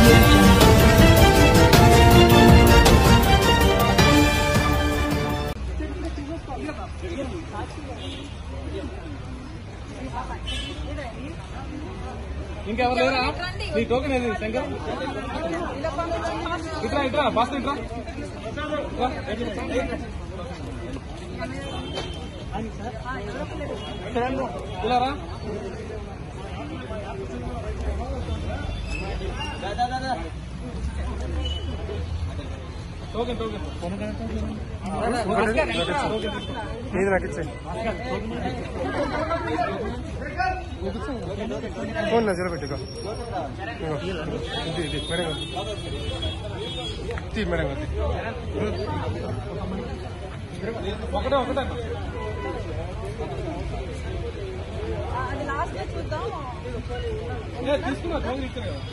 audio jungle. ఇంకెవరు లేరా నీ టోకెన్ ఏది శంకర్ ఇట్రా ఇట్రా బాస్ ఇట్రా ఇట్రా. ఇలా రా టోకెన్ టోకెన్ ఇది నాకు ఇచ్చే ఫోన్ నా పెట్టుకో ఇది ఇది మేడం గారు. తీ మేడం గారు, తీ. ఒకటే ఒకటే అన్న. ఏ, తీసుకున్నా టోకెన్ ఇచ్చాను కదా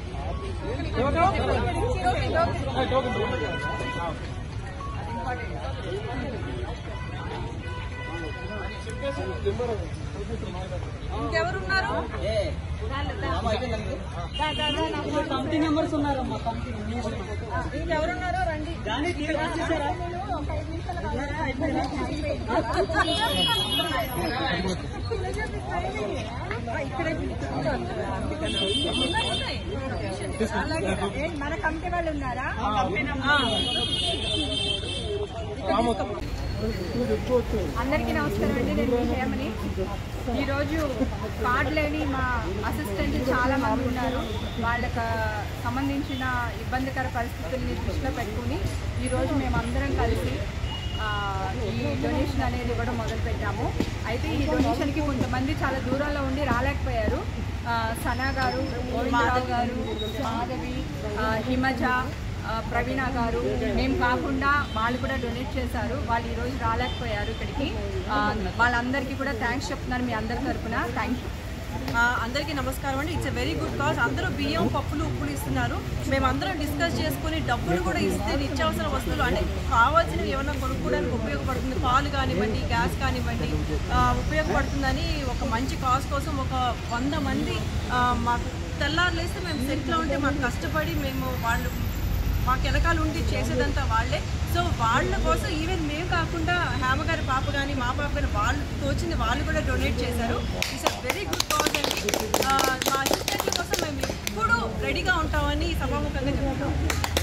ఏ, టోకెన్ టోకెన్. ఇంకెవరున్నారు కంపెనీ మెంబర్స్ ఉన్నారమ్మా కంపెనీ ఇంకెవరున్నారో రండి కానీ తీరు వచ్చేసారా మన కమిటీ వాళ్ళు ఉన్నారా అందరికీ నమస్కారం అండి నేను మీ హేమని ఈరోజు కార్డు లేని మా అసిస్టెంట్ చాలా మంది ఉన్నారు వాళ్ళకి సంబంధించిన ఇబ్బందికర పరిస్థితుల్ని దృష్టిలో పెట్టుకుని ఈరోజు మేమందరం కలిసి ఆ, ఈ డొనేషన్ అనేది ఇవ్వడం మొదలుపెట్టాము అయితే ఈ డొనేషన్కి కొంతమంది చాలా దూరంలో ఉండి రాలేకపోయారు ఆ, సనా గారు గోవిందరావు గారు మాధవి ఆ, హిమజ ఆ, ప్రవీణ గారు మేము కాకుండా వాళ్ళు కూడా డొనేట్ చేశారు వాళ్ళు ఈరోజు రాలేకపోయారు ఇక్కడికి ఆ, వాళ్ళందరికీ కూడా థ్యాంక్స్ చెప్తున్నాను మీ అందరి తరఫున థ్యాంక్ యూ ఆ, అందరికీ నమస్కారం అండి ఇట్స్ వెరీ గుడ్ కాజ్ అందరూ బియ్యం పప్పులు ఉప్పులు ఇస్తున్నారు మేమందరం డిస్కస్ చేసుకుని డబ్బులు కూడా ఇస్తే నిత్యావసర వస్తువులు అంటే కావాల్సినవి ఏమైనా కొనుక్కోవడానికి ఉపయోగపడుతుంది పాలు కానివ్వండి గ్యాస్ కానివ్వండి ఆ, ఉపయోగపడుతుందని ఒక మంచి కాజ్ కోసం ఒక వంద మంది ఆ, మాకు తెల్లారులేస్తే మేము సెట్లో ఉంటే మాకు కష్టపడి మేము వాళ్ళు మాకు వెనకాల ఉండి చేసేదంతా వాళ్ళే సో వాళ్ళ కోసం ఈవెన్ మేము కాకుండా హేమ గారి పాప కానీ మా పాప కానీ వాళ్ళు తోచింది వాళ్ళు కూడా డొనేట్ చేశారు it's a very good cause అండి ఆ, మా అసిస్టెంట్ల కోసం మేము ఎప్పుడూ రెడీగా ఉంటామని సభాముఖంగా చెప్తున్నాం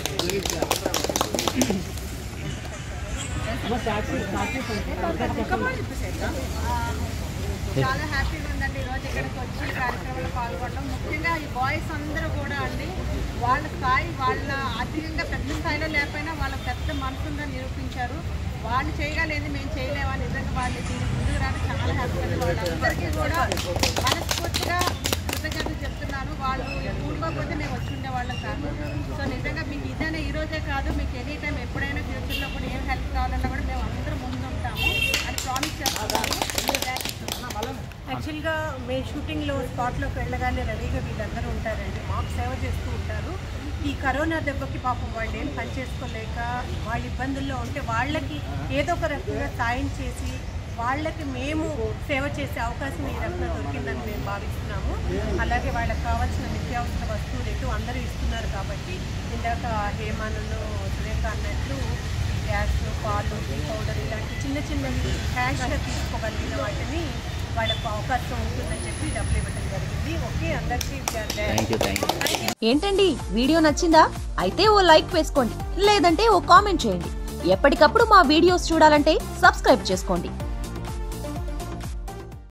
చాలా హ్యాపీగా ఉందండి ఈరోజు ఇక్కడికి వచ్చి ఈ కార్యక్రమంలో పాల్గొనడం ముఖ్యంగా ఈ బాయ్స్ అందరూ కూడా అండి వాళ్ళ స్థాయి వాళ్ళ ఆర్థికంగా పెద్ద స్థాయిలో లేకపోయినా వాళ్ళ పెద్ద మనసుందని నిరూపించారు వాళ్ళు చేయగలేదు మేము చేయలేమని నిజంగా వాళ్ళు దీనికి ముందుకు రావడం చాలా హ్యాపీగా వాళ్ళందరికీ కూడా మనస్ఫూర్తిగా కృతజ్ఞతలు చెప్తున్నాను వాళ్ళు కూడుకోకపోతే మేము వచ్చి ఉండేవాళ్ళం కాదు సో నిజంగా మీకు ఇదనే ఈ రోజే కాదు మీకు ఎనీ టైం ఎప్పుడైనా ఫ్యూచర్లో కూడా ఏం హెల్ప్ కావాలన్నా కూడా మేము అందరం ముందుంటాము అని ప్రామిస్ చేస్తున్నాము యాక్చువల్గా మేము షూటింగ్లో స్పాట్లోకి వెళ్ళగానే రెడీగా వీళ్ళందరూ ఉంటారండి మాకు సేవ చేస్తూ ఉంటారు ఈ కరోనా దెబ్బకి పాపం వాళ్ళు ఏం పని చేసుకోలేక వాళ్ళ ఇబ్బందుల్లో ఉంటే వాళ్ళకి ఏదో ఒక రకంగా సాయం చేసి వాళ్ళకి మేము సేవ చేసే అవకాశం ఈ రకంగా దొరికిందని మేము భావిస్తున్నాము అలాగే వాళ్ళకి కావాల్సిన నిత్యావసర వస్తువులు ఎటు అందరూ ఇస్తున్నారు కాబట్టి ఇందాక హేమానులు సురేఖ అన్నట్లు గ్యాస్ పాలు టీ పౌడర్ ఇలాంటి చిన్న చిన్నవి క్యాష్గా తీసుకోగలిగిన వాటిని వాళ్ళకు అవకాశం ఉంటుందని చెప్పి డబ్బులు ఇవ్వడం జరిగింది ఓకే అందరికీ ఏంటండి వీడియో నచ్చిందా అయితే ఓ లైక్ వేసుకోండి లేదంటే ఓ కామెంట్ చేయండి ఎప్పటికప్పుడు మా వీడియోస్ చూడాలంటే సబ్స్క్రైబ్ చేసుకోండి